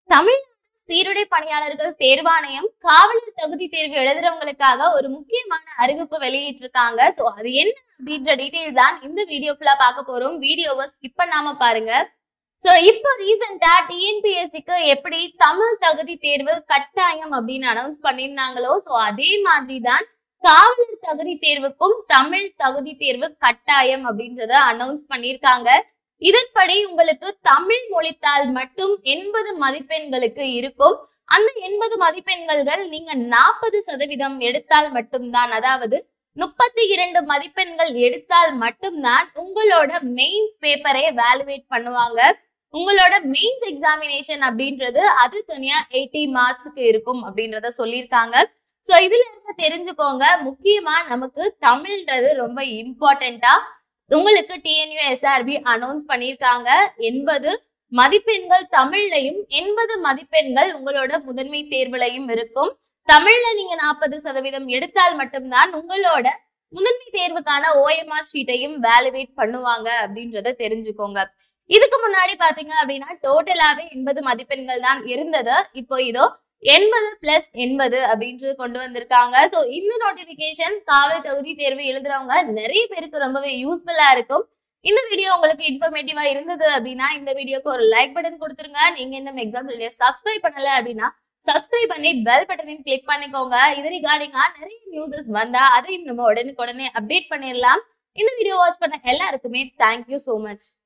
தமிழ் சீருடை பணியாளர்கள் தேர்வாணையம் காவலர் தகுதி தேர்வு எழுதுறவங்களுக்காக ஒரு முக்கியமான அறிவிப்பு வெளியிட்டிருக்காங்க சோ அது என்ன அப்படின்ற டீடைல் தான் இந்த வீடியோ ஃபுல்லா பார்க்க போறோம் வீடியோவை ஸ்கிப் பண்ணாம பாருங்க சோ இப்போ ரீசெண்டா டிஎன்பிஎஸ்சிக்கு எப்படி தமிழ் தகுதி தேர்வு கட்டாயம் அப்படின்னு அனௌன்ஸ் பண்ணியிருந்தாங்களோ சோ அதே மாதிரி தான் காவலர் தகுதி தேர்வுக்கும் தமிழ் தகுதி தேர்வு கட்டாயம் அப்படின்றத அனௌன்ஸ் பண்ணியிருக்காங்க இதன்படி உங்களுக்கு தமிழ் மொழித்தால் மட்டும் எண்பது மதிப்பெண்களுக்கு இருக்கும் அந்த எண்பது மதிப்பெண்கள் நீங்க நாற்பது சதவீதம் எடுத்தால் மட்டும்தான் அதாவது முப்பத்தி இரண்டு மதிப்பெண்கள் எடுத்தால் மட்டும்தான் உங்களோட மெயின்ஸ் பேப்பரை வேலுவேட் பண்ணுவாங்க உங்களோட மெயின்ஸ் எக்ஸாமினேஷன் அப்படின்றது அது தனியா எயிட்டி மார்க்ஸுக்கு இருக்கும் அப்படின்றத சொல்லியிருக்காங்க சோ இதுல இருந்து தெரிஞ்சுக்கோங்க முக்கியமா நமக்கு தமிழ்ன்றது ரொம்ப இம்பார்ட்டண்டா உங்களுக்கு டிஎன்யூ எஸ்ஆர்பி அனௌன்ஸ் பண்ணியிருக்காங்க எண்பது மதிப்பெண்கள் தமிழ்லையும் எண்பது மதிப்பெண்கள் உங்களோட முதன்மை தேர்வுலையும் இருக்கும் தமிழ்ல நீங்க நாற்பது சதவீதம் எடுத்தால் மட்டும்தான் உங்களோட முதன்மை தேர்வுக்கான ஓஎம்ஆர் ஷீட்டையும் வேலுவேட் பண்ணுவாங்க அப்படின்றத தெரிஞ்சுக்கோங்க இதுக்கு முன்னாடி பாத்தீங்க அப்படின்னா டோட்டலாவே எண்பது மதிப்பெண்கள் தான் இருந்தது இப்போ இதோ எண்பது பிளஸ் எண்பது அப்படின்றது கொண்டு வந்திருக்காங்க சோ இந்த நோட்டிபிகேஷன் காவல் தகுதி தேர்வு எழுதுறவங்க நிறைய பேருக்கு ரொம்பவே யூஸ்ஃபுல்லா இருக்கும் இந்த வீடியோ உங்களுக்கு இன்ஃபர்மேட்டிவா இருந்தது அப்படின்னா இந்த வீடியோக்கு ஒரு லைக் பட்டன் கொடுத்துருங்க நீங்க இன்னும் எக்ஸாம் வீடியோ சப்ஸ்கிரைப் பண்ணல அப்படின்னா சப்ஸ்கிரைப் பண்ணி பெல் பட்டனையும் கிளிக் பண்ணிக்கோங்க இது ரிகார்டிங்கா நிறைய நியூஸஸ் வந்தா அதையும் நம்ம உடனுக்குடனே அப்டேட் பண்ணிடலாம் இந்த வீடியோ வாட்ச் பண்ண எல்லாருக்குமே தேங்க்யூ so மச்